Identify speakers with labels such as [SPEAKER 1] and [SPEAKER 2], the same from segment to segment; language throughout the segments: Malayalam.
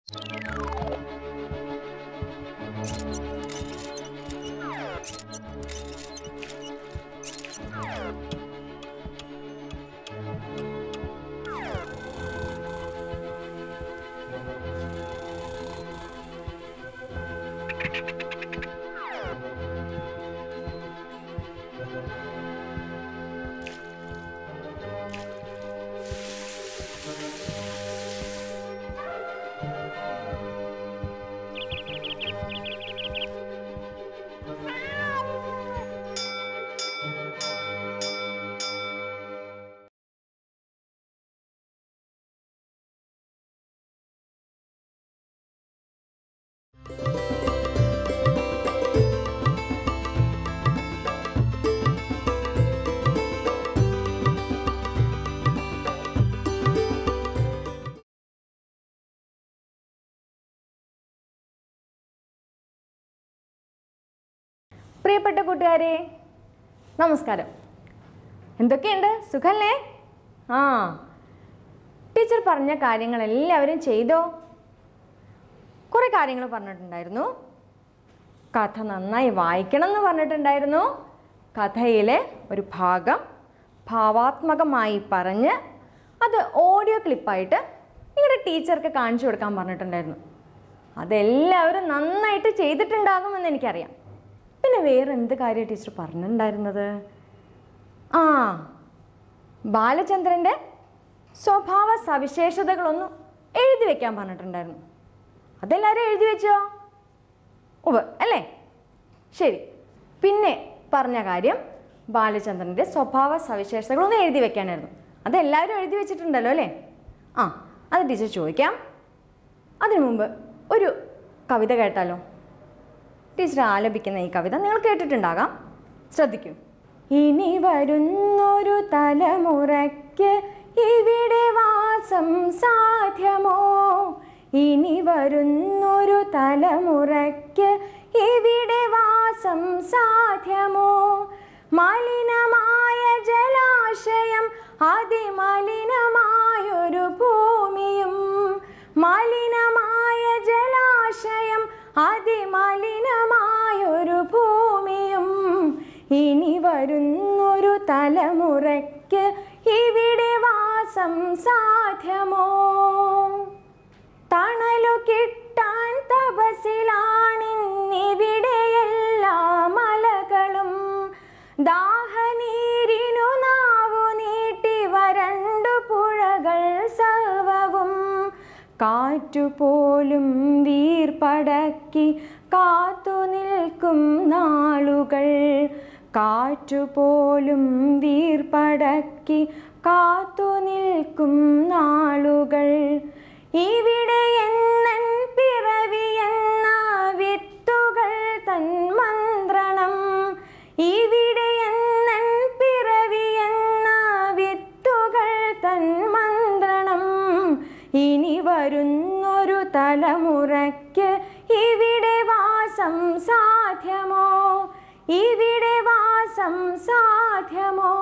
[SPEAKER 1] പ്രിയപ്പെട്ട കൂട്ടുകാരെ നമസ്കാരം എന്തൊക്കെയുണ്ട് സുഖല്ലേ ആ ടീച്ചർ പറഞ്ഞ കാര്യങ്ങൾ എല്ലാവരും ചെയ്തോ കുറേ കാര്യങ്ങൾ പറഞ്ഞിട്ടുണ്ടായിരുന്നു കഥ നന്നായി വായിക്കണം എന്ന് പറഞ്ഞിട്ടുണ്ടായിരുന്നു കഥയിലെ ഒരു ഭാഗം ഭാവാത്മകമായി പറഞ്ഞ് അത് ഓഡിയോ ക്ലിപ്പായിട്ട് നിങ്ങളുടെ ടീച്ചർക്ക് കാണിച്ചു കൊടുക്കാൻ പറഞ്ഞിട്ടുണ്ടായിരുന്നു അതെല്ലാവരും നന്നായിട്ട് ചെയ്തിട്ടുണ്ടാകുമെന്ന് എനിക്കറിയാം പിന്നെ വേറെ എന്ത് കാര്യം ടീച്ചർ പറഞ്ഞിട്ടുണ്ടായിരുന്നത് ആ ബാലചന്ദ്രൻ്റെ സ്വഭാവ സവിശേഷതകളൊന്നും എഴുതി വെക്കാൻ പറഞ്ഞിട്ടുണ്ടായിരുന്നു അതെല്ലാവരും എഴുതി വെച്ചോ ഉവ്വ് അല്ലേ ശരി പിന്നെ പറഞ്ഞ കാര്യം ബാലചന്ദ്രൻ്റെ സ്വഭാവ സവിശേഷതകളൊന്നും എഴുതി വെക്കാനായിരുന്നു അതെല്ലാവരും എഴുതി വെച്ചിട്ടുണ്ടല്ലോ അല്ലേ ആ അത് ടീച്ചർ ചോദിക്കാം അതിനു മുമ്പ് ഒരു കവിത കേട്ടാലോ ടീച്ചർ ആലപിക്കുന്ന ഈ കവിത നിങ്ങൾ കേട്ടിട്ടുണ്ടാകാം ശ്രദ്ധിക്കൂ ഇനി വരുന്നൊരു തലമുറയ്ക്ക് ഇവിടെ വാസം സാധ്യമോ ഇനി വരുന്നൊരു തലമുറയ്ക്ക് ഇവിടെ വാസം സാധ്യമോ മലിനമായ ജലാശയം അതിമലിനമായൊരു ഭൂമിയും മലിനമായ ജലാശയം അതിമലിനമായൊരു ഭൂമിയും ഇനി വരുന്നൊരു തലമുറയ്ക്ക് ഇവിടെ വാസം സാധ്യമോ തണലു കിട്ടാൻ തപസിലാണിന്നിവിടെ എല്ലാ മലകളും ദാഹനീരിനു നാവു നീട്ടി വരണ്ടു പുഴകൾ സർവവും കാറ്റുപോലും വീർപ്പടക്കി കാത്തു നിൽക്കും നാളുകൾ കാറ്റുപോലും വീർപ്പടക്കി കാത്തു നിൽക്കും നാളുകൾ ഇവിടെ എന്നൻ പിറവി എന്ന വിത്തുകൾ തൻ മന്ത്രണം ഇവിടെ എന്നൻ പിറവി എന്ന വിത്തുകൾ തൻ മന്ത്രണം ഇനി വരുന്നൊരു തലമുറയ്ക്ക് ഇവിടെ വാസം സാധ്യമോ ഇവിടെ വാസം സാധ്യമോ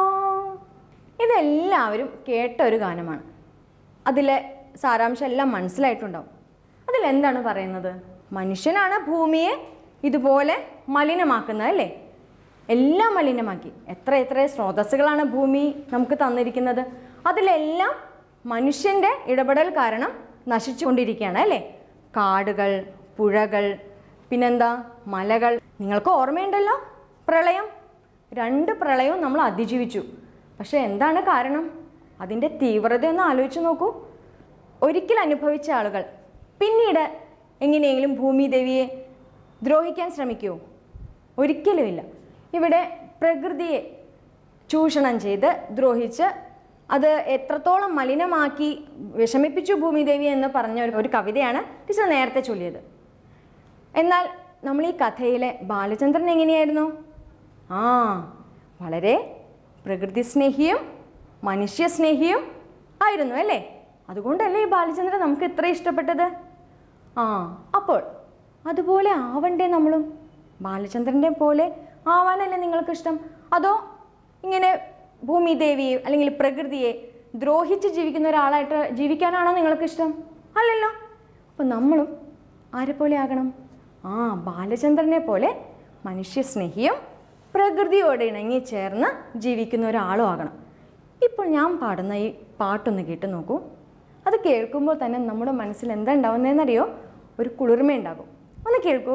[SPEAKER 1] ഇതെല്ലാവരും കേട്ട ഒരു ഗാനമാണ് അതിലെ സാരാംശം എല്ലാം മനസ്സിലായിട്ടുണ്ടാവും അതിലെന്താണ് പറയുന്നത് മനുഷ്യനാണ് ഭൂമിയെ ഇതുപോലെ മലിനമാക്കുന്നത് അല്ലേ എല്ലാം മലിനമാക്കി എത്ര എത്ര സ്രോതസ്സുകളാണ് ഭൂമി നമുക്ക് തന്നിരിക്കുന്നത് അതിലെല്ലാം മനുഷ്യൻ്റെ ഇടപെടൽ കാരണം നശിച്ചുകൊണ്ടിരിക്കുകയാണ് അല്ലേ കാടുകൾ പുഴകൾ പിന്നെന്താ മലകൾ നിങ്ങൾക്ക് ഓർമ്മയുണ്ടല്ലോ പ്രളയം രണ്ട് പ്രളയവും നമ്മൾ അതിജീവിച്ചു പക്ഷേ എന്താണ് കാരണം അതിൻ്റെ തീവ്രത ഒന്ന് ആലോചിച്ച് നോക്കൂ ഒരിക്കൽ അനുഭവിച്ച ആളുകൾ പിന്നീട് എങ്ങനെയെങ്കിലും ഭൂമി ദേവിയെ ദ്രോഹിക്കാൻ ശ്രമിക്കുമോ ഒരിക്കലുമില്ല ഇവിടെ പ്രകൃതിയെ ചൂഷണം ചെയ്ത് ദ്രോഹിച്ച് അത് എത്രത്തോളം മലിനമാക്കി വിഷമിപ്പിച്ചു ഭൂമിദേവി എന്ന് പറഞ്ഞ ഒരു- ഒരു കവിതയാണ് ടീച്ചർ നേരത്തെ ചൊല്ലിയത് എന്നാൽ നമ്മൾ ഈ കഥയിലെ ബാലചന്ദ്രൻ എങ്ങനെയായിരുന്നു ആ വളരെ പ്രകൃതി സ്നേഹിയും മനുഷ്യസ്നേഹിയും ആയിരുന്നു അല്ലേ അതുകൊണ്ടല്ലേ ഈ ബാലചന്ദ്രൻ നമുക്ക് ഇത്ര ഇഷ്ടപ്പെട്ടത് ആ അപ്പോൾ അതുപോലെ ആവണ്ടേ നമ്മളും ബാലചന്ദ്രൻ്റെ പോലെ ആവാനല്ലേ നിങ്ങൾക്ക് ഇഷ്ടം അതോ ഇങ്ങനെ ഭൂമി ദേവിയെ അല്ലെങ്കിൽ പ്രകൃതിയെ ദ്രോഹിച്ച് ജീവിക്കുന്ന ഒരാളായിട്ട് ജീവിക്കാനാണോ നിങ്ങൾക്ക് ഇഷ്ടം അല്ലല്ലോ അപ്പോൾ നമ്മളും ആരെ പോലെ ആകണം ആ ബാലചന്ദ്രനെ പോലെ മനുഷ്യസ്നേഹിയും പ്രകൃതിയോട് ഇണങ്ങി ചേർന്ന് ജീവിക്കുന്ന ഒരാളും ആകണം ഇപ്പോൾ ഞാൻ പാടുന്ന ഈ പാട്ടൊന്ന് കേട്ട് നോക്കൂ അത് കേൾക്കുമ്പോൾ തന്നെ നമ്മുടെ മനസ്സിൽ എന്താ ഉണ്ടാവുന്നതെന്നറിയോ ഒരു കുളിർമയുണ്ടാകും ഒന്ന് കേൾക്കൂ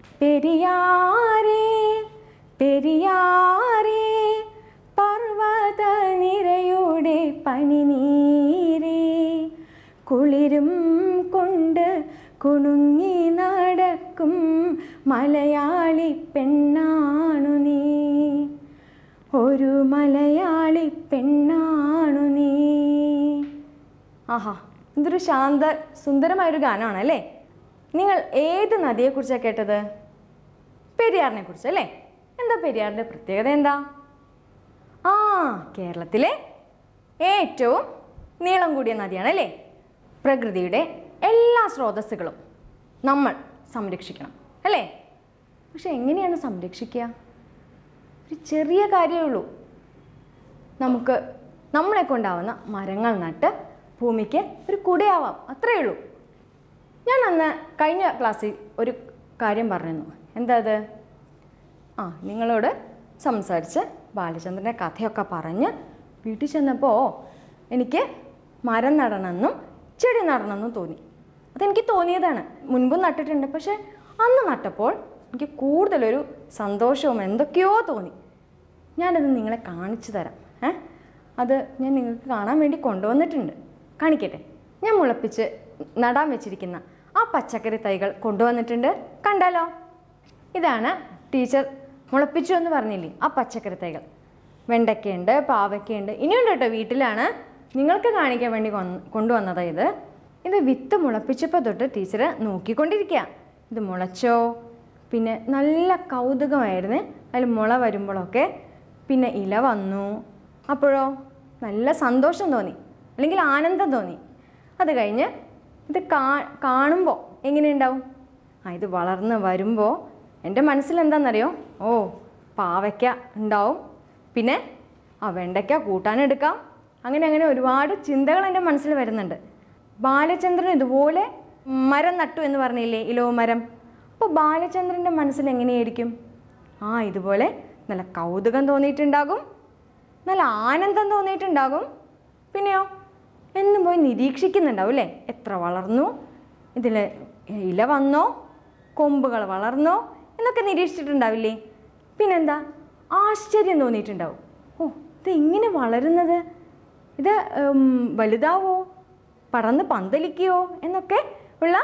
[SPEAKER 1] പെരിയാരേ പെരിയാരേ പർവ്വത നിരയുടെ പനിനീരേ കുളിരും കൊണ്ട് കുണുങ്ങി നടക്കും മലയാളി പെണ്ണാണു നീ ഒരു മലയാളി പെണ്ണാണു നീ ആഹാ ഇതൊരു ശാന്ത സുന്ദരമായൊരു ഗാനമാണ് അല്ലേ നിങ്ങൾ ഏത് നദിയെക്കുറിച്ചാണ് കേട്ടത് പെരിയാറിനെ കുറിച്ച് അല്ലേ എന്താ പെരിയാറിൻ്റെ പ്രത്യേകത എന്താ ആ കേരളത്തിലെ ഏറ്റവും നീളം കൂടിയ നദിയാണ് അല്ലേ പ്രകൃതിയുടെ എല്ലാ സ്രോതസ്സുകളും നമ്മൾ സംരക്ഷിക്കണം അല്ലേ പക്ഷെ എങ്ങനെയാണ് സംരക്ഷിക്കുക ഒരു ചെറിയ കാര്യമേ ഉള്ളൂ നമുക്ക് നമ്മളെ കൊണ്ടാവുന്ന മരങ്ങൾ നട്ട് ഭൂമിക്ക് ഒരു കുടയാവാം അത്രയേ ഉള്ളൂ ഞാൻ അന്ന് കഴിഞ്ഞ ക്ലാസ്സിൽ ഒരു കാര്യം പറഞ്ഞിരുന്നു എന്താ അത് ആ നിങ്ങളോട് സംസാരിച്ച് ബാലചന്ദ്രൻ്റെ കഥയൊക്കെ പറഞ്ഞ് വീട്ടിൽ ചെന്നപ്പോൾ എനിക്ക് മരം നടണമെന്നും ചെടി നടണമെന്നും തോന്നി അതെനിക്ക് തോന്നിയതാണ് മുൻപും നട്ടിട്ടുണ്ട് പക്ഷേ അന്ന് നട്ടപ്പോൾ എനിക്ക് കൂടുതലൊരു സന്തോഷവും എന്തൊക്കെയോ തോന്നി ഞാനത് നിങ്ങളെ കാണിച്ചു തരാം ഏ അത് ഞാൻ നിങ്ങൾക്ക് കാണാൻ വേണ്ടി കൊണ്ടുവന്നിട്ടുണ്ട് കാണിക്കട്ടെ ഞാൻ മുളപ്പിച്ച് നടാൻ വെച്ചിരിക്കുന്ന ആ പച്ചക്കറി തൈകൾ കൊണ്ടുവന്നിട്ടുണ്ട് കണ്ടാലോ ഇതാണ് ടീച്ചർ മുളപ്പിച്ചു എന്ന് പറഞ്ഞില്ലേ ആ പച്ചക്കറി തൈകൾ വെണ്ടയ്ക്കയുണ്ട് പാവയ്ക്കയുണ്ട് ഇനിയുണ്ട് കേട്ടോ വീട്ടിലാണ് നിങ്ങൾക്ക് കാണിക്കാൻ വേണ്ടി കൊന്ന് കൊണ്ടുവന്നതാ ഇത് ഇത് വിത്ത് മുളപ്പിച്ചപ്പോൾ തൊട്ട് ടീച്ചർ നോക്കിക്കൊണ്ടിരിക്കുക ഇത് മുളച്ചോ പിന്നെ നല്ല കൗതുകമായിരുന്നു അതിൽ മുള വരുമ്പോഴൊക്കെ പിന്നെ ഇല വന്നു അപ്പോഴോ നല്ല സന്തോഷം തോന്നി അല്ലെങ്കിൽ ആനന്ദം തോന്നി അത് കഴിഞ്ഞ് ഇത് കാ കാണുമ്പോൾ എങ്ങനെയുണ്ടാവും ആ ഇത് വളർന്ന് വരുമ്പോൾ എൻ്റെ മനസ്സിൽ എന്താണെന്നറിയോ ഓ പാവയ്ക്ക ഉണ്ടാവും പിന്നെ ആ വെണ്ടയ്ക്ക കൂട്ടാനെടുക്കാം അങ്ങനെ അങ്ങനെ ഒരുപാട് ചിന്തകൾ എൻ്റെ മനസ്സിൽ വരുന്നുണ്ട് ബാലചന്ദ്രൻ ഇതുപോലെ മരം നട്ടു എന്ന് പറഞ്ഞില്ലേ ഇലോ മരം അപ്പോൾ ബാലചന്ദ്രൻ്റെ മനസ്സിൽ എങ്ങനെയായിരിക്കും ആ ഇതുപോലെ നല്ല കൗതുകം തോന്നിയിട്ടുണ്ടാകും നല്ല ആനന്ദം തോന്നിയിട്ടുണ്ടാകും പിന്നെയോ എന്നും പോയി നിരീക്ഷിക്കുന്നുണ്ടാവും അല്ലേ എത്ര വളർന്നു ഇതിൽ ഇല വന്നോ കൊമ്പുകൾ വളർന്നോ എന്നൊക്കെ നിരീക്ഷിച്ചിട്ടുണ്ടാവില്ലേ പിന്നെന്താ ആശ്ചര്യം തോന്നിയിട്ടുണ്ടാവും ഓ ഇത് എങ്ങനെ വളരുന്നത് ഇത് ഉം, വലുതാവോ പടർന്ന് പന്തലിക്കുകയോ എന്നൊക്കെ ഉള്ള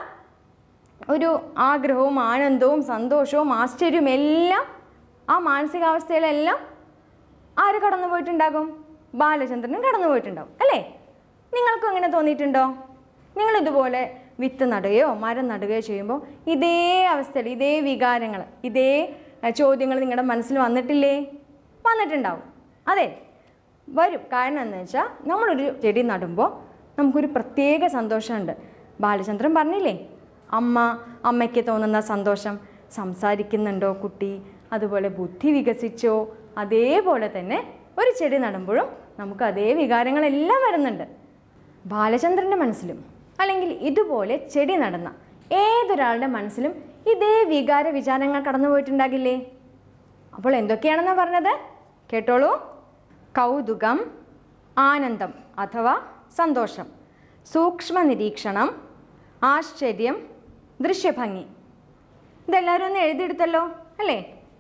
[SPEAKER 1] ഒരു ആഗ്രഹവും ആനന്ദവും സന്തോഷവും ആശ്ചര്യവും എല്ലാം ആ മാനസികാവസ്ഥയിലെല്ലാം ആര് കടന്നു പോയിട്ടുണ്ടാകും ബാലചന്ദ്രനും കടന്നു പോയിട്ടുണ്ടാവും അല്ലേ നിങ്ങൾക്കും അങ്ങനെ തോന്നിയിട്ടുണ്ടോ നിങ്ങൾ ഇതുപോലെ വിത്ത് നടുകയോ മരം നടുകയോ ചെയ്യുമ്പോൾ ഇതേ അവസ്ഥയിൽ ഇതേ വികാരങ്ങൾ ഇതേ ചോദ്യങ്ങൾ നിങ്ങളുടെ മനസ്സിൽ വന്നിട്ടില്ലേ വന്നിട്ടുണ്ടാവും അതെ വരും കാരണം എന്ന് വെച്ചാൽ നമ്മളൊരു ചെടി നടുമ്പോൾ നമുക്കൊരു പ്രത്യേക സന്തോഷമുണ്ട് ബാലചന്ദ്രൻ പറഞ്ഞില്ലേ അമ്മ അമ്മയ്ക്ക് തോന്നുന്ന സന്തോഷം സംസാരിക്കുന്നുണ്ടോ കുട്ടി അതുപോലെ ബുദ്ധി വികസിച്ചോ അതേപോലെ തന്നെ ഒരു ചെടി നടുമ്പോഴും നമുക്ക് അതേ വികാരങ്ങളെല്ലാം വരുന്നുണ്ട് ബാലചന്ദ്രൻ്റെ മനസ്സിലും അല്ലെങ്കിൽ ഇതുപോലെ ചെടി നടന്ന ഏതൊരാളുടെ മനസ്സിലും ഇതേ വികാര വിചാരങ്ങൾ കടന്നു പോയിട്ടുണ്ടാകില്ലേ അപ്പോൾ എന്തൊക്കെയാണെന്നാ പറഞ്ഞത് കേട്ടോളൂ കൗതുകം ആനന്ദം അഥവാ സന്തോഷം സൂക്ഷ്മ നിരീക്ഷണം ആശ്ചര്യം ദൃശ്യഭംഗി ഇതെല്ലാവരും ഒന്ന് എഴുതിയെടുത്തല്ലോ അല്ലേ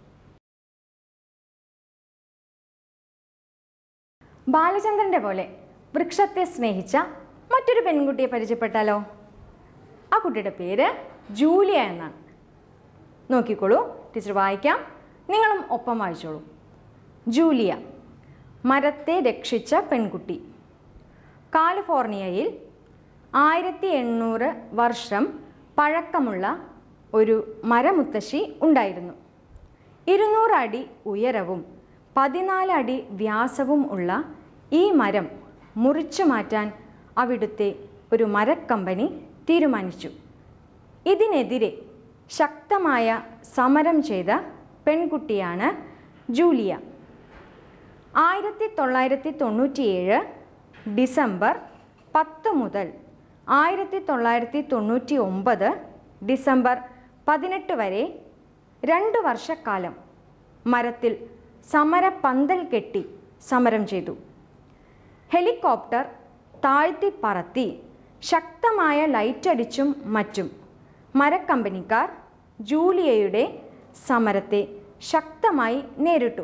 [SPEAKER 1] ബാലചന്ദ്രൻ്റെ പോലെ വൃക്ഷത്തെ സ്നേഹിച്ച മറ്റൊരു പെൺകുട്ടിയെ പരിചയപ്പെട്ടാലോ ആ കുട്ടിയുടെ പേര് ജൂലിയ എന്നാണ് നോക്കിക്കോളൂ ടീച്ചർ വായിക്കാം നിങ്ങളും ഒപ്പം വായിച്ചോളൂ ജൂലിയ മരത്തെ രക്ഷിച്ച പെൺകുട്ടി കാലിഫോർണിയയിൽ ആയിരത്തി എണ്ണൂറ് വർഷം പഴക്കമുള്ള ഒരു മരമുത്തശ്ശി ഉണ്ടായിരുന്നു ഇരുന്നൂറ് അടി ഉയരവും പതിനാല് അടി വ്യാസവും ഉള്ള ഈ മരം മുറിച്ചു മാറ്റാൻ അവിടുത്തെ ഒരു മരക്കമ്പനി തീരുമാനിച്ചു ഇതിനെതിരെ ശക്തമായ സമരം ചെയ്ത പെൺകുട്ടിയാണ് ജൂലിയ ആയിരത്തി തൊള്ളായിരത്തി തൊണ്ണൂറ്റിയേഴ് ഡിസംബർ പത്ത് മുതൽ ആയിരത്തി തൊള്ളായിരത്തി തൊണ്ണൂറ്റി ഒമ്പത് ഡിസംബർ പതിനെട്ട് വരെ രണ്ട് വർഷക്കാലം മരത്തിൽ സമരപന്തൽ കെട്ടി സമരം ചെയ്തു ഹെലികോപ്റ്റർ താഴ്ത്തി പറത്തി ശക്തമായ ലൈറ്റടിച്ചും മറ്റും മരക്കമ്പനിക്കാർ ജൂലിയയുടെ സമരത്തെ ശക്തമായി നേരിട്ടു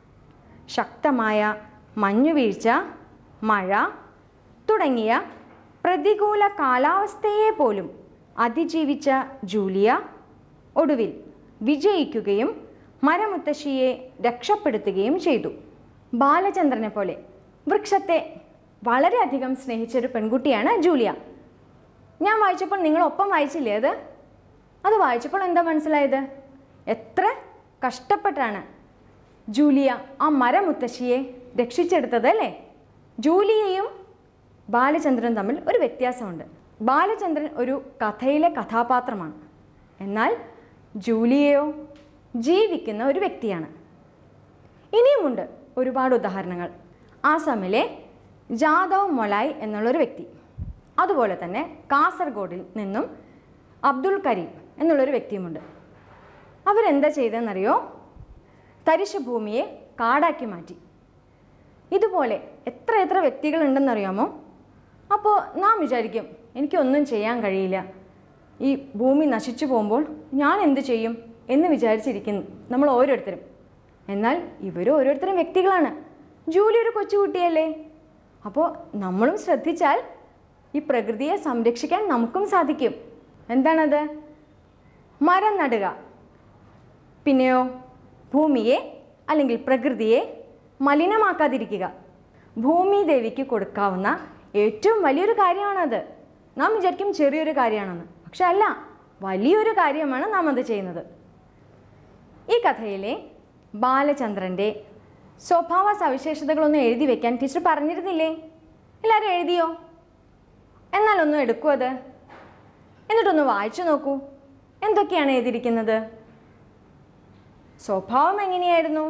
[SPEAKER 1] ശക്തമായ മഞ്ഞുവീഴ്ച മഴ തുടങ്ങിയ പ്രതികൂല കാലാവസ്ഥയെ പോലും അതിജീവിച്ച ജൂലിയ ഒടുവിൽ വിജയിക്കുകയും മരമുത്തശ്ശിയെ രക്ഷപ്പെടുത്തുകയും ചെയ്തു ബാലചന്ദ്രനെ പോലെ വൃക്ഷത്തെ വളരെയധികം സ്നേഹിച്ചൊരു പെൺകുട്ടിയാണ് ജൂലിയ ഞാൻ വായിച്ചപ്പോൾ നിങ്ങൾ ഒപ്പം വായിച്ചില്ലേ അത് അത് വായിച്ചപ്പോൾ എന്താ മനസ്സിലായത് എത്ര കഷ്ടപ്പെട്ടാണ് ജൂലിയ ആ മരമുത്തശ്ശിയെ രക്ഷിച്ചെടുത്തത് അല്ലേ ജൂലിയയും ബാലചന്ദ്രനും തമ്മിൽ ഒരു വ്യത്യാസമുണ്ട് ബാലചന്ദ്രൻ ഒരു കഥയിലെ കഥാപാത്രമാണ് എന്നാൽ ജൂലിയയോ ജീവിക്കുന്ന ഒരു വ്യക്തിയാണ് ഇനിയുമുണ്ട് ഒരുപാട് ഉദാഹരണങ്ങൾ ആസാമിലെ ജാദവ് മൊലായ് എന്നുള്ളൊരു വ്യക്തി അതുപോലെ തന്നെ കാസർഗോഡിൽ നിന്നും അബ്ദുൾ കരീം എന്നുള്ളൊരു വ്യക്തിയുമുണ്ട് അവരെന്താ ചെയ്തതെന്നറിയോ തരിശു ഭൂമിയെ കാടാക്കി മാറ്റി ഇതുപോലെ എത്ര എത്ര വ്യക്തികളുണ്ടെന്നറിയാമോ അപ്പോൾ നാം വിചാരിക്കും എനിക്കൊന്നും ചെയ്യാൻ കഴിയില്ല ഈ ഭൂമി നശിച്ചു പോകുമ്പോൾ ഞാൻ എന്ത് ചെയ്യും എന്ന് വിചാരിച്ചിരിക്കുന്നു നമ്മൾ ഓരോരുത്തരും എന്നാൽ ഇവർ ഓരോരുത്തരും വ്യക്തികളാണ് ജൂലി ഒരു കൊച്ചുകുട്ടിയല്ലേ അപ്പോൾ നമ്മളും ശ്രദ്ധിച്ചാൽ ഈ പ്രകൃതിയെ സംരക്ഷിക്കാൻ നമുക്കും സാധിക്കും എന്താണത് മരം നടുക പിന്നെയോ ഭൂമിയെ അല്ലെങ്കിൽ പ്രകൃതിയെ മലിനമാക്കാതിരിക്കുക ഭൂമി ദേവിക്ക് കൊടുക്കാവുന്ന ഏറ്റവും വലിയൊരു കാര്യമാണത് നാം വിചാരിക്കും ചെറിയൊരു കാര്യമാണെന്ന് പക്ഷെ അല്ല വലിയൊരു കാര്യമാണ് നാം അത് ചെയ്യുന്നത് ഈ കഥയിലെ ബാലചന്ദ്രൻ്റെ സ്വഭാവ സവിശേഷതകളൊന്നും എഴുതി വെക്കാൻ ടീച്ചർ പറഞ്ഞിരുന്നില്ലേ എല്ലാവരും എഴുതിയോ എന്നാലൊന്നും എടുക്കൂ അത് എന്നിട്ടൊന്ന് വായിച്ചു നോക്കൂ എന്തൊക്കെയാണ് എഴുതിയിരിക്കുന്നത് സ്വഭാവം എങ്ങനെയായിരുന്നു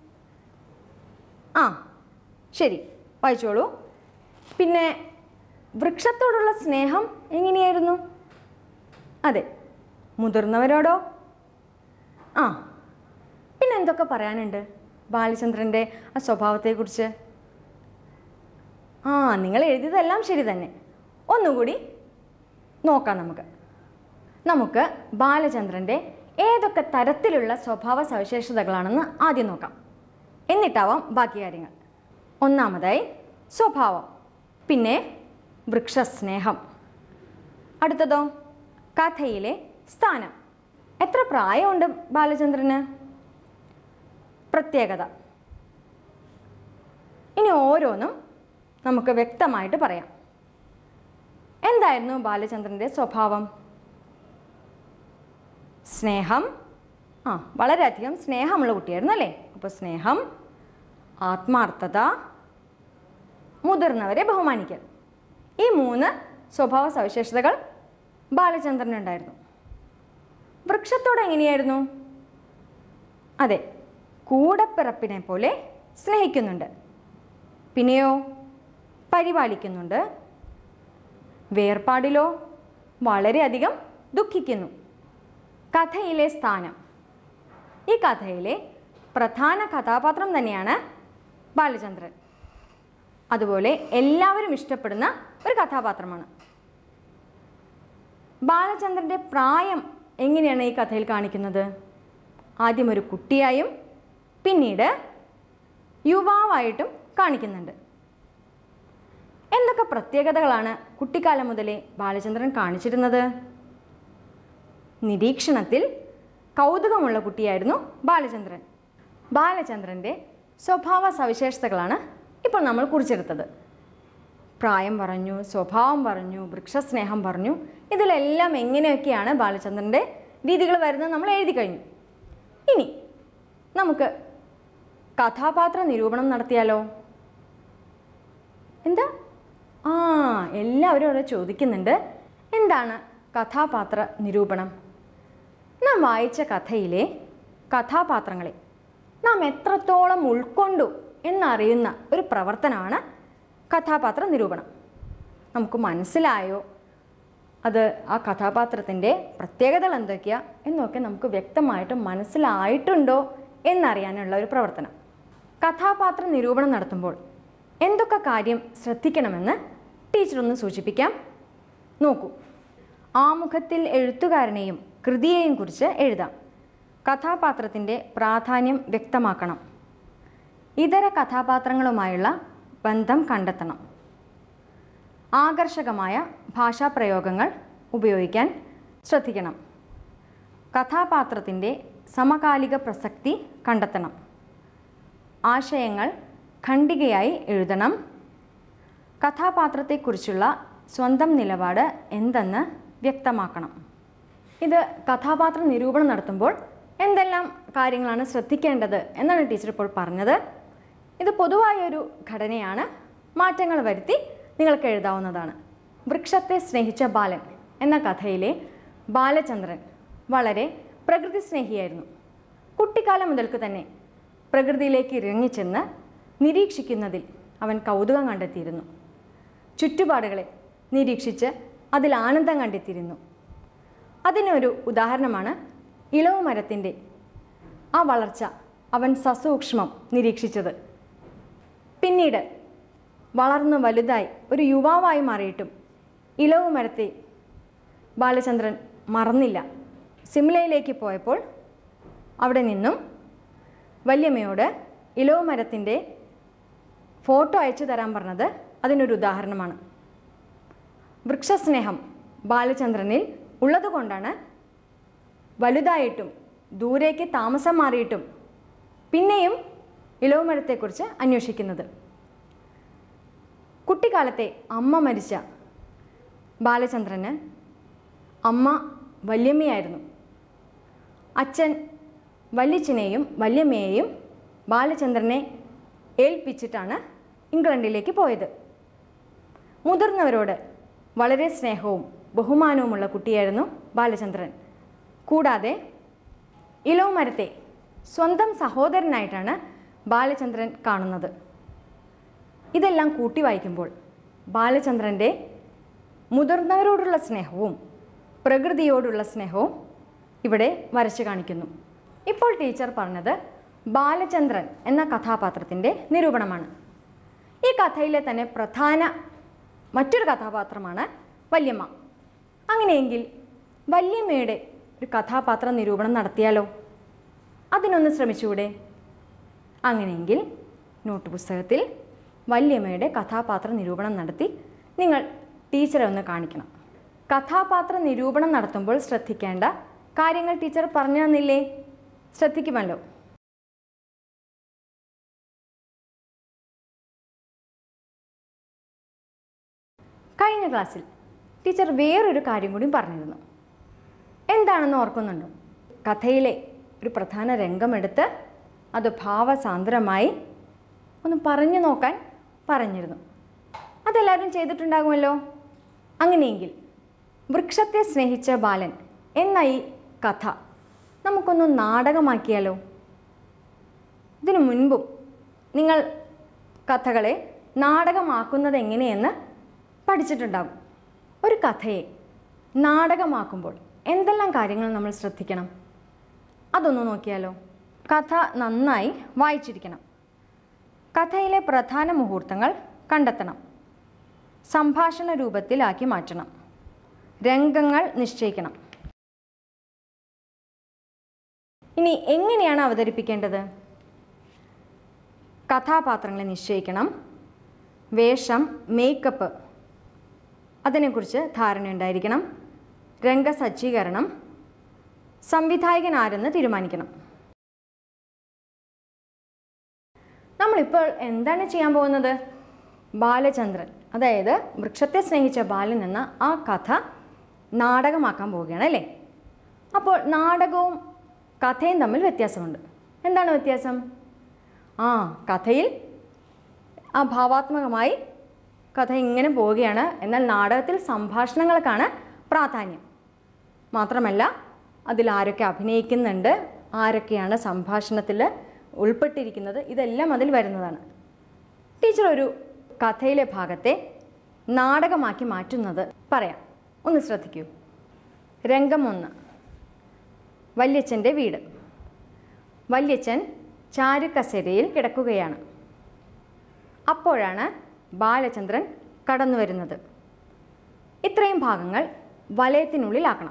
[SPEAKER 1] ആ ശരി വായിച്ചോളൂ പിന്നെ വൃക്ഷത്തോടുള്ള സ്നേഹം എങ്ങനെയായിരുന്നു അതെ മുതിർന്നവരോടോ ആ പിന്നെ എന്തൊക്കെ പറയാനുണ്ട് ബാലചന്ദ്രൻ്റെ ആ സ്വഭാവത്തെക്കുറിച്ച് ആ നിങ്ങൾ എഴുതിയതെല്ലാം ശരി തന്നെ ഒന്നുകൂടി നോക്കാം നമുക്ക് നമുക്ക് ബാലചന്ദ്രൻ്റെ ഏതൊക്കെ തരത്തിലുള്ള സ്വഭാവ സവിശേഷതകളാണെന്ന് ആദ്യം നോക്കാം എന്നിട്ടാവാം ബാക്കി കാര്യങ്ങൾ ഒന്നാമതായി സ്വഭാവം പിന്നെ വൃക്ഷസ്നേഹം അടുത്തതോ കഥയിലെ സ്ഥാനം എത്ര പ്രായമുണ്ട് ബാലചന്ദ്രന് പ്രത്യേകത ഇനി ഓരോന്നും നമുക്ക് വ്യക്തമായിട്ട് പറയാം എന്തായിരുന്നു ബാലചന്ദ്രൻ്റെ സ്വഭാവം സ്നേഹം ആ വളരെയധികം സ്നേഹമുള്ള കുട്ടിയായിരുന്നു അല്ലേ അപ്പോൾ സ്നേഹം ആത്മാർത്ഥത മുതിർന്നവരെ ബഹുമാനിക്കൽ ഈ മൂന്ന് സ്വഭാവ സവിശേഷതകൾ ബാലചന്ദ്രനുണ്ടായിരുന്നു വൃക്ഷത്തോട് എങ്ങനെയായിരുന്നു അതെ കൂടപ്പിറപ്പിനെ പോലെ സ്നേഹിക്കുന്നുണ്ട് പിന്നെയോ പരിപാലിക്കുന്നുണ്ട് വേർപാടിലോ വളരെയധികം ദുഃഖിക്കുന്നു കഥയിലെ സ്ഥാനം ഈ കഥയിലെ പ്രധാന കഥാപാത്രം തന്നെയാണ് ബാലചന്ദ്രൻ അതുപോലെ എല്ലാവരും ഇഷ്ടപ്പെടുന്ന ഒരു കഥാപാത്രമാണ് ബാലചന്ദ്രൻ്റെ പ്രായം എങ്ങനെയാണ് ഈ കഥയിൽ കാണിക്കുന്നത് ആദ്യം ഒരു കുട്ടിയായും പിന്നീട് യുവാവായിട്ടും കാണിക്കുന്നുണ്ട് എന്തൊക്കെ പ്രത്യേകതകളാണ് കുട്ടിക്കാലം മുതലേ ബാലചന്ദ്രൻ കാണിച്ചിരുന്നത് നിരീക്ഷണത്തിൽ കൗതുകമുള്ള കുട്ടിയായിരുന്നു ബാലചന്ദ്രൻ ബാലചന്ദ്രൻ്റെ സ്വഭാവ സവിശേഷതകളാണ് ഇപ്പോൾ നമ്മൾ കുറിച്ചെടുത്തത് പ്രായം പറഞ്ഞു സ്വഭാവം പറഞ്ഞു വൃക്ഷസ്നേഹം പറഞ്ഞു ഇതിലെല്ലാം എങ്ങനെയൊക്കെയാണ് ബാലചന്ദ്രൻ്റെ രീതികൾ വരുന്നത് നമ്മൾ എഴുതി കഴിഞ്ഞു ഇനി നമുക്ക് കഥാപാത്ര നിരൂപണം നടത്തിയാലോ എന്താ ആ എല്ലാവരും അവിടെ ചോദിക്കുന്നുണ്ട് എന്താണ് കഥാപാത്ര നിരൂപണം നാം വായിച്ച കഥയിലെ കഥാപാത്രങ്ങളെ നാം എത്രത്തോളം ഉൾക്കൊണ്ടു എന്നറിയുന്ന ഒരു പ്രവർത്തനമാണ് കഥാപാത്ര നിരൂപണം നമുക്ക് മനസ്സിലായോ അത് ആ കഥാപാത്രത്തിൻ്റെ പ്രത്യേകതകൾ എന്തൊക്കെയാ എന്നൊക്കെ നമുക്ക് വ്യക്തമായിട്ട് മനസ്സിലായിട്ടുണ്ടോ എന്നറിയാനുള്ള ഒരു പ്രവർത്തനം കഥാപാത്ര നിരൂപണം നടത്തുമ്പോൾ എന്തൊക്കെ കാര്യം ശ്രദ്ധിക്കണമെന്ന് ടീച്ചർ ഒന്ന് സൂചിപ്പിക്കാം നോക്കൂ ആമുഖത്തിൽ എഴുത്തുകാരനെയും കൃതിയെയും കുറിച്ച് എഴുതാം കഥാപാത്രത്തിൻ്റെ പ്രാധാന്യം വ്യക്തമാക്കണം ഇതര കഥാപാത്രങ്ങളുമായുള്ള ബന്ധം കണ്ടെത്തണം ആകർഷകമായ ഭാഷാപ്രയോഗങ്ങൾ ഉപയോഗിക്കാൻ ശ്രദ്ധിക്കണം കഥാപാത്രത്തിൻ്റെ സമകാലിക പ്രസക്തി കണ്ടെത്തണം ആശയങ്ങൾ ഖണ്ഡികയായി എഴുതണം കഥാപാത്രത്തെക്കുറിച്ചുള്ള സ്വന്തം നിലപാട് എന്തെന്ന് വ്യക്തമാക്കണം ഇത് കഥാപാത്ര നിരൂപണം നടത്തുമ്പോൾ എന്തെല്ലാം കാര്യങ്ങളാണ് ശ്രദ്ധിക്കേണ്ടത് എന്നാണ് ടീച്ചർ ഇപ്പോൾ പറഞ്ഞത് ഇത് പൊതുവായൊരു ഘടനയാണ് മാറ്റങ്ങൾ വരുത്തി നിങ്ങൾക്ക് എഴുതാവുന്നതാണ് വൃക്ഷത്തെ സ്നേഹിച്ച ബാലൻ എന്ന കഥയിലെ ബാലചന്ദ്രൻ വളരെ പ്രകൃതി സ്നേഹിയായിരുന്നു കുട്ടിക്കാലം മുതൽക്ക് തന്നെ പ്രകൃതിയിലേക്ക് ഇറങ്ങിച്ചെന്ന് നിരീക്ഷിക്കുന്നതിൽ അവൻ കൗതുകം കണ്ടെത്തിയിരുന്നു ചുറ്റുപാടുകളെ നിരീക്ഷിച്ച് അതിൽ ആനന്ദം കണ്ടെത്തിയിരുന്നു അതിനൊരു ഉദാഹരണമാണ് ഇളവ് മരത്തിൻ്റെ ആ വളർച്ച അവൻ സസൂക്ഷ്മം നിരീക്ഷിച്ചത് പിന്നീട് വളർന്നു വലുതായി ഒരു യുവാവായി മാറിയിട്ടും ഇളവ് മരത്തെ ബാലചന്ദ്രൻ മറന്നില്ല സിംലയിലേക്ക് പോയപ്പോൾ അവിടെ നിന്നും വല്യമ്മയോട് ഇലവ് മരത്തിൻ്റെ ഫോട്ടോ അയച്ചു തരാൻ പറഞ്ഞത് അതിനൊരു ഉദാഹരണമാണ് വൃക്ഷസ്നേഹം ബാലചന്ദ്രനിൽ ഉള്ളതുകൊണ്ടാണ് വലുതായിട്ടും ദൂരേക്ക് താമസം മാറിയിട്ടും പിന്നെയും ഇലവ് മരത്തെക്കുറിച്ച് അന്വേഷിക്കുന്നത് കുട്ടിക്കാലത്തെ അമ്മ മരിച്ച ബാലചന്ദ്രന് അമ്മ വല്യമ്മയായിരുന്നു അച്ഛൻ വല്യച്ഛനെയും വല്യമ്മയെയും ബാലചന്ദ്രനെ ഏൽപ്പിച്ചിട്ടാണ് ഇംഗ്ലണ്ടിലേക്ക് പോയത് മുതിർന്നവരോട് വളരെ സ്നേഹവും ബഹുമാനവുമുള്ള കുട്ടിയായിരുന്നു ബാലചന്ദ്രൻ കൂടാതെ ഇലവ് മരത്തെ സ്വന്തം സഹോദരനായിട്ടാണ് ബാലചന്ദ്രൻ കാണുന്നത് ഇതെല്ലാം കൂട്ടി വായിക്കുമ്പോൾ ബാലചന്ദ്രൻ്റെ മുതിർന്നവരോടുള്ള സ്നേഹവും പ്രകൃതിയോടുള്ള സ്നേഹവും ഇവിടെ വരച്ചു കാണിക്കുന്നു ഇപ്പോൾ ടീച്ചർ പറഞ്ഞത് ബാലചന്ദ്രൻ എന്ന കഥാപാത്രത്തിൻ്റെ നിരൂപണമാണ് ഈ കഥയിലെ തന്നെ പ്രധാന മറ്റൊരു കഥാപാത്രമാണ് വല്യമ്മ അങ്ങനെയെങ്കിൽ വല്യമ്മയുടെ ഒരു കഥാപാത്ര നിരൂപണം നടത്തിയാലോ അതിനൊന്ന് ശ്രമിച്ചുകൂടെ അങ്ങനെയെങ്കിൽ നോട്ട് പുസ്തകത്തിൽ വല്യമ്മയുടെ കഥാപാത്ര നിരൂപണം നടത്തി നിങ്ങൾ ടീച്ചറെ ഒന്ന് കാണിക്കണം കഥാപാത്ര നിരൂപണം നടത്തുമ്പോൾ ശ്രദ്ധിക്കേണ്ട കാര്യങ്ങൾ ടീച്ചർ പറഞ്ഞു തന്നില്ലേ ശ്രദ്ധിക്കുമല്ലോ കഴിഞ്ഞ ക്ലാസ്സിൽ ടീച്ചർ വേറൊരു കാര്യം കൂടി പറഞ്ഞിരുന്നു എന്താണെന്ന് ഓർക്കുന്നുണ്ടോ കഥയിലെ ഒരു പ്രധാന രംഗമെടുത്ത് അത് ഭാവസാന്ദ്രമായി ഒന്ന് പറഞ്ഞു നോക്കാൻ പറഞ്ഞിരുന്നു അതെല്ലാവരും ചെയ്തിട്ടുണ്ടാകുമല്ലോ അങ്ങനെയെങ്കിൽ വൃക്ഷത്തെ സ്നേഹിച്ച ബാലൻ എന്ന ഈ കഥ നമുക്കൊന്ന് നാടകമാക്കിയാലോ ഇതിനു മുൻപും നിങ്ങൾ കഥകളെ നാടകമാക്കുന്നത് എങ്ങനെയെന്ന് പഠിച്ചിട്ടുണ്ടാകും ഒരു കഥയെ നാടകമാക്കുമ്പോൾ എന്തെല്ലാം കാര്യങ്ങൾ നമ്മൾ ശ്രദ്ധിക്കണം അതൊന്ന് നോക്കിയാലോ കഥ നന്നായി വായിച്ചിരിക്കണം കഥയിലെ പ്രധാന മുഹൂർത്തങ്ങൾ കണ്ടെത്തണം സംഭാഷണ രൂപത്തിലാക്കി മാറ്റണം രംഗങ്ങൾ നിശ്ചയിക്കണം ഇനി എങ്ങനെയാണ് അവതരിപ്പിക്കേണ്ടത് കഥാപാത്രങ്ങളെ നിശ്ചയിക്കണം വേഷം മേക്കപ്പ് അതിനെക്കുറിച്ച് ധാരണയുണ്ടായിരിക്കണം രംഗസജ്ജീകരണം സംവിധായകൻ ആരെന്ന് തീരുമാനിക്കണം നമ്മളിപ്പോൾ എന്താണ് ചെയ്യാൻ പോകുന്നത് ബാലചന്ദ്രൻ അതായത് വൃക്ഷത്തെ സ്നേഹിച്ച ബാലൻ എന്ന ആ കഥ നാടകമാക്കാൻ പോവുകയാണ് അല്ലേ അപ്പോൾ നാടകവും കഥയും തമ്മിൽ വ്യത്യാസമുണ്ട് എന്താണ് വ്യത്യാസം ആ കഥയിൽ ആ ഭാവാത്മകമായി കഥ ഇങ്ങനെ പോവുകയാണ് എന്നാൽ നാടകത്തിൽ സംഭാഷണങ്ങൾക്കാണ് പ്രാധാന്യം മാത്രമല്ല അതിൽ ആരൊക്കെ അഭിനയിക്കുന്നുണ്ട് ആരൊക്കെയാണ് സംഭാഷണത്തിൽ ഉൾപ്പെട്ടിരിക്കുന്നത് ഇതെല്ലാം അതിൽ വരുന്നതാണ് ടീച്ചർ ഒരു കഥയിലെ ഭാഗത്തെ നാടകമാക്കി മാറ്റുന്നത് പറയാം ഒന്ന് ശ്രദ്ധിക്കൂ രംഗം ഒന്ന് വല്യച്ഛൻ്റെ വീട് വല്യച്ഛൻ ചാരുകസേരയിൽ കിടക്കുകയാണ് അപ്പോഴാണ് ബാലചന്ദ്രൻ കടന്നു വരുന്നത് ഇത്രയും ഭാഗങ്ങൾ വലയത്തിനുള്ളിലാക്കണം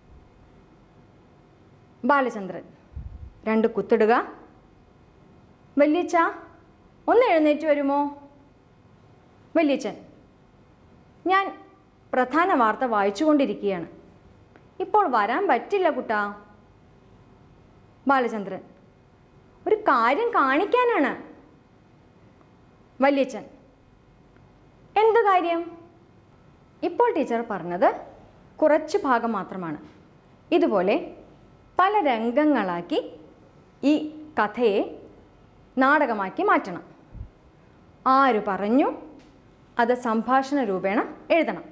[SPEAKER 1] ബാലചന്ദ്രൻ രണ്ട് കുത്തിടുക വല്യച്ഛ ഒന്ന് എഴുന്നേറ്റ് വരുമോ വല്യച്ഛൻ ഞാൻ പ്രധാന വാർത്ത വായിച്ചുകൊണ്ടിരിക്കുകയാണ് ഇപ്പോൾ വരാൻ പറ്റില്ല കുട്ടാ ബാലചന്ദ്രൻ ഒരു കാര്യം കാണിക്കാനാണ് വല്യച്ഛൻ എന്ത് കാര്യം ഇപ്പോൾ ടീച്ചർ പറഞ്ഞത് കുറച്ച് ഭാഗം മാത്രമാണ് ഇതുപോലെ പല രംഗങ്ങളാക്കി ഈ കഥയെ നാടകമാക്കി മാറ്റണം ആര് പറഞ്ഞു അത് സംഭാഷണ രൂപേണ എഴുതണം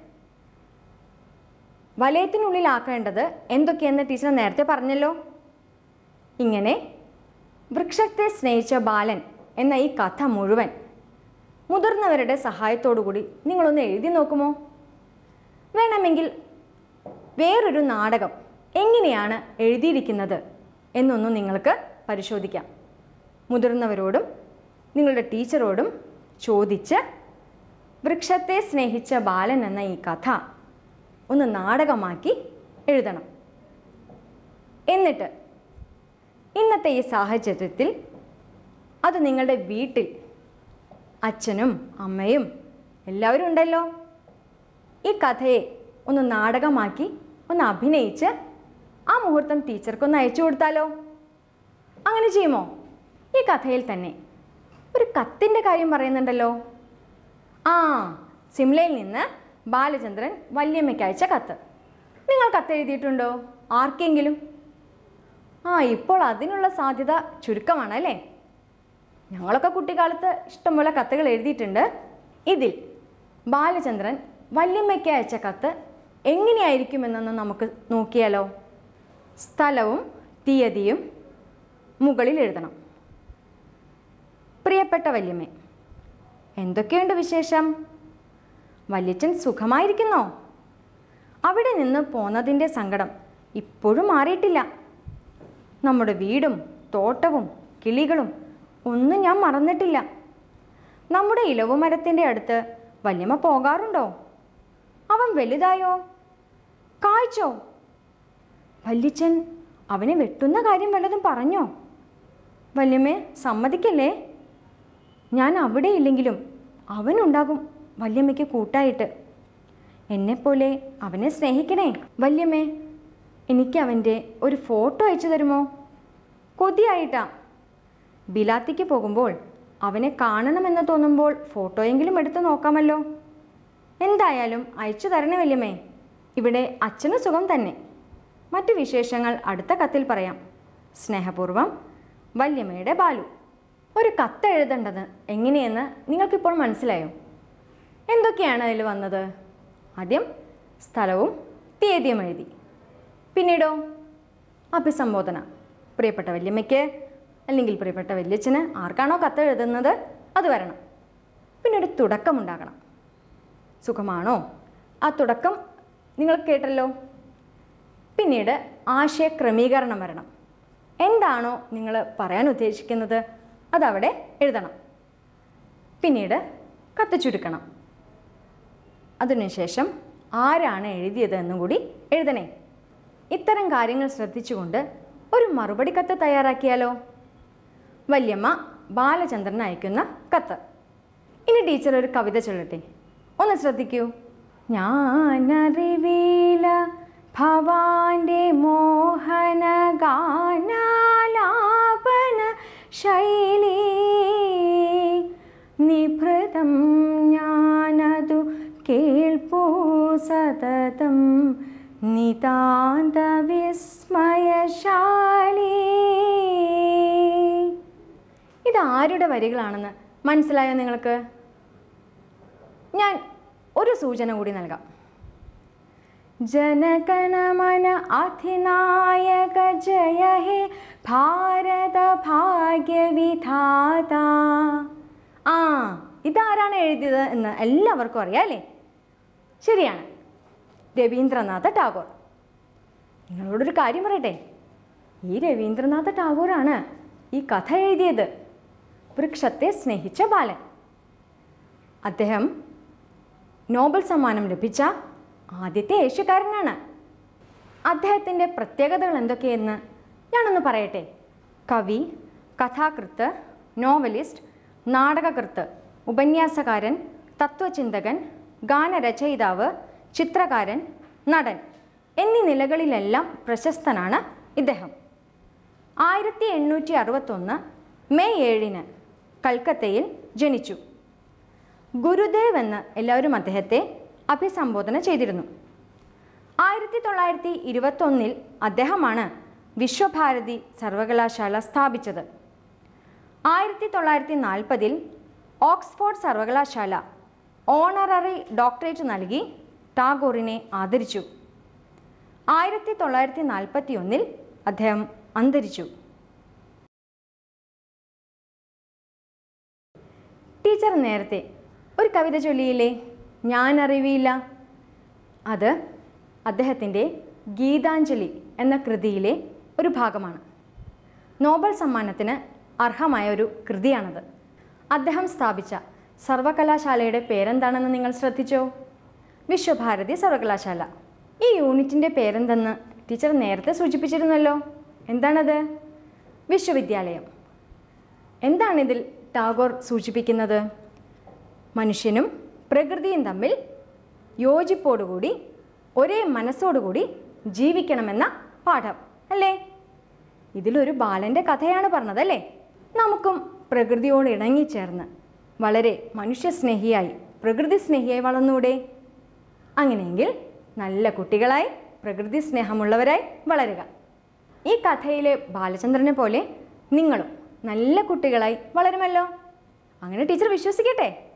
[SPEAKER 1] വലയത്തിനുള്ളിലാക്കേണ്ടത് എന്തൊക്കെയെന്ന് ടീച്ചർ നേരത്തെ പറഞ്ഞല്ലോ ഇങ്ങനെ വൃക്ഷത്തെ സ്നേഹിച്ച ബാലൻ എന്ന ഈ കഥ മുഴുവൻ മുതിർന്നവരുടെ സഹായത്തോടുകൂടി നിങ്ങളൊന്ന് എഴുതി നോക്കുമോ വേണമെങ്കിൽ വേറൊരു നാടകം എങ്ങനെയാണ് എഴുതിയിരിക്കുന്നത് എന്നൊന്നും നിങ്ങൾക്ക് പരിശോധിക്കാം മുതിർന്നവരോടും നിങ്ങളുടെ ടീച്ചറോടും ചോദിച്ച് വൃക്ഷത്തെ സ്നേഹിച്ച ബാലൻ എന്ന ഈ കഥ ഒന്ന് നാടകമാക്കി എഴുതണം എന്നിട്ട് ഇന്നത്തെ ഈ സാഹചര്യത്തിൽ അത് നിങ്ങളുടെ വീട്ടിൽ അച്ഛനും അമ്മയും എല്ലാവരും ഉണ്ടല്ലോ ഈ കഥയെ ഒന്ന് നാടകമാക്കി ഒന്ന് അഭിനയിച്ച് ആ മുഹൂർത്തം ടീച്ചർക്കൊന്ന് അയച്ചു കൊടുത്താലോ അങ്ങനെ ചെയ്യുമോ ഈ കഥയിൽ തന്നെ ഒരു കത്തിൻ്റെ കാര്യം പറയുന്നുണ്ടല്ലോ ആ സിംലയിൽ നിന്ന് ബാലചന്ദ്രൻ വല്യമ്മയ്ക്ക് അയച്ച കത്ത് നിങ്ങൾ കത്ത് എഴുതിയിട്ടുണ്ടോ ആർക്കെങ്കിലും ആ ഇപ്പോൾ അതിനുള്ള സാധ്യത ചുരുക്കമാണല്ലേ ഞങ്ങളൊക്കെ കുട്ടിക്കാലത്ത് ഇഷ്ടംപോലെ കത്തുകൾ എഴുതിയിട്ടുണ്ട് ഇതിൽ ബാലചന്ദ്രൻ വല്യമ്മയ്ക്ക് അയച്ച കത്ത് എങ്ങനെയായിരിക്കുമെന്നൊന്ന് നമുക്ക് നോക്കിയാലോ സ്ഥലവും തീയതിയും മുകളിൽ എഴുതണം പ്രിയപ്പെട്ട വല്യമ്മേ എന്തൊക്കെയുണ്ട് വിശേഷം വല്യച്ഛൻ സുഖമായിരിക്കുന്നോ അവിടെ നിന്ന് പോന്നതിൻ്റെ സങ്കടം ഇപ്പോഴും മാറിയിട്ടില്ല നമ്മുടെ വീടും തോട്ടവും കിളികളും ഒന്നും ഞാൻ മറന്നിട്ടില്ല നമ്മുടെ ഇലവുമരത്തിൻ്റെ അടുത്ത് വല്യമ്മ പോകാറുണ്ടോ അവൻ വലുതായോ കായ്ച്ചോ വല്യച്ഛൻ അവനെ വെട്ടുന്ന കാര്യം വല്ലതും പറഞ്ഞോ വല്യമ്മേ സമ്മതിക്കല്ലേ ഞാൻ അവിടെ ഇല്ലെങ്കിലും അവനുണ്ടാകും വല്യമ്മയ്ക്ക് കൂട്ടായിട്ട് എന്നെപ്പോലെ അവനെ സ്നേഹിക്കണേ വല്യമ്മേ എനിക്ക് അവൻ്റെ ഒരു ഫോട്ടോ അയച്ചു തരുമോ കൊതിയായിട്ടാ ബിലാത്തിക്ക് പോകുമ്പോൾ അവനെ കാണണമെന്ന് തോന്നുമ്പോൾ ഫോട്ടോയെങ്കിലും എടുത്ത് നോക്കാമല്ലോ എന്തായാലും അയച്ചു തരണേ വല്യമ്മേ ഇവിടെ അച്ഛന് സുഖം തന്നെ മറ്റു വിശേഷങ്ങൾ അടുത്ത കത്തിൽ പറയാം സ്നേഹപൂർവം വല്യമ്മയുടെ ബാലു ഒരു കത്ത് എഴുതേണ്ടത് എങ്ങനെയെന്ന് നിങ്ങൾക്കിപ്പോൾ മനസ്സിലായോ എന്തൊക്കെയാണ് അതിൽ വന്നത് ആദ്യം സ്ഥലവും തീയതിയും എഴുതി പിന്നീടോ അഭിസംബോധന പ്രിയപ്പെട്ട വല്യമ്മയ്ക്ക് അല്ലെങ്കിൽ പ്രിയപ്പെട്ട വല്യച്ഛന് ആർക്കാണോ കത്ത് എഴുതുന്നത് അത് വരണം പിന്നെ ഒരു തുടക്കമുണ്ടാകണം സുഖമാണോ ആ തുടക്കം നിങ്ങൾ കേട്ടല്ലോ പിന്നീട് ആശയക്രമീകരണം വരണം എന്താണോ നിങ്ങൾ പറയാൻ ഉദ്ദേശിക്കുന്നത് അതവിടെ എഴുതണം പിന്നീട് കത്ത് ചുരുക്കണം അതിനുശേഷം ആരാണ് എഴുതിയത് എന്നും കൂടി എഴുതണേ ഇത്തരം കാര്യങ്ങൾ ശ്രദ്ധിച്ചുകൊണ്ട് ഒരു മറുപടി കത്ത് തയ്യാറാക്കിയാലോ വല്യമ്മ ബാലചന്ദ്രൻ അയക്കുന്ന കത്ത് ഇനി ടീച്ചർ ഒരു കവിത ചൊല്ലട്ടെ ഒന്ന് ശ്രദ്ധിക്കൂ ഞാനറിവീല ഭവാന്റെ മോഹന ഗാനാലാപന ശൈലീ നിഭൃതം ഞാനതു കേൾപ്പൂ സതതം നിതാന്ത വിസ്മയശാലീ ഇത് ആരുടെ വരികളാണെന്ന് മനസ്സിലായോ നിങ്ങൾക്ക് ഞാൻ ഒരു സൂചന കൂടി നൽകാം ജനഗണമന അധിനായക ജയ ഹേ ഭാരത ഭാഗ്യവിധാത ആ ഇതാരാണ് എഴുതിയത് എന്ന് എല്ലാവർക്കും അറിയാം അല്ലേ ശരിയാണ് രവീന്ദ്രനാഥ ടാഗോർ നിങ്ങളോടൊരു കാര്യം പറയട്ടെ ഈ രവീന്ദ്രനാഥ ടാഗോറാണ് ഈ കഥ എഴുതിയത് വൃക്ഷത്തെ സ്നേഹിച്ച ബാലൻ അദ്ദേഹം നോബൽ സമ്മാനം ലഭിച്ച ആദ്യത്തെ ഏഷ്യക്കാരനാണ് അദ്ദേഹത്തിൻ്റെ പ്രത്യേകതകൾ എന്തൊക്കെയെന്ന് ഞാനൊന്ന് പറയട്ടെ കവി കഥാകൃത്ത് നോവലിസ്റ്റ് നാടകകൃത്ത് ഉപന്യാസകാരൻ തത്വചിന്തകൻ ഗാനരചയിതാവ് ചിത്രകാരൻ നടൻ എന്നീ നിലകളിലെല്ലാം പ്രശസ്തനാണ് ഇദ്ദേഹം ആയിരത്തി എണ്ണൂറ്റി അറുപത്തൊന്ന് മെയ് ഏഴിന് കൽക്കത്തയിൽ ജനിച്ചു ഗുരുദേവ് എന്ന് എല്ലാവരും അദ്ദേഹത്തെ അഭിസംബോധന ചെയ്തിരുന്നു ആയിരത്തി തൊള്ളായിരത്തി ഇരുപത്തൊന്നിൽ അദ്ദേഹമാണ് വിശ്വഭാരതി സർവകലാശാല സ്ഥാപിച്ചത് ആയിരത്തി തൊള്ളായിരത്തി നാൽപ്പതിൽ ഓക്സ്ഫോർഡ് സർവകലാശാല ഓണററി ഡോക്ടറേറ്റ് നൽകി ടാഗോറിനെ ആദരിച്ചു ആയിരത്തി തൊള്ളായിരത്തി നാൽപ്പത്തി ഒന്നിൽ അദ്ദേഹം അന്തരിച്ചു ടീച്ചർ നേരത്തെ ഒരു കവിത ചൊല്ലിയില്ലേ ഞാൻ അറിവിയില്ല അത് അദ്ദേഹത്തിൻ്റെ ഗീതാഞ്ജലി എന്ന കൃതിയിലെ ഒരു ഭാഗമാണ് നോബൽ സമ്മാനത്തിന് അർഹമായ ഒരു കൃതിയാണത് അദ്ദേഹം സ്ഥാപിച്ച സർവകലാശാലയുടെ പേരെന്താണെന്ന് നിങ്ങൾ ശ്രദ്ധിച്ചോ വിശ്വഭാരതി സർവകലാശാല ഈ യൂണിറ്റിൻ്റെ പേരെന്തെന്ന് ടീച്ചർ നേരത്തെ സൂചിപ്പിച്ചിരുന്നല്ലോ എന്താണത് വിശ്വവിദ്യാലയം എന്താണിതിൽ ടാഗോർ സൂചിപ്പിക്കുന്നത് മനുഷ്യനും പ്രകൃതിയും തമ്മിൽ യോജിപ്പോടുകൂടി ഒരേ മനസ്സോടുകൂടി ജീവിക്കണമെന്ന പാഠം അല്ലേ ഇതിലൊരു ബാലൻ്റെ കഥയാണ് പറഞ്ഞതല്ലേ നമുക്കും പ്രകൃതിയോട് ഇണങ്ങിച്ചേർന്ന് വളരെ മനുഷ്യസ്നേഹിയായി പ്രകൃതി സ്നേഹിയായി വളർന്നൂടെ അങ്ങനെയെങ്കിൽ നല്ല കുട്ടികളായി പ്രകൃതി സ്നേഹമുള്ളവരായി വളരുക ഈ കഥയിലെ ബാലചന്ദ്രനെ പോലെ നിങ്ങളും നല്ല കുട്ടികളായി വളരുമല്ലോ അങ്ങനെ ടീച്ചർ വിശ്വസിക്കട്ടെ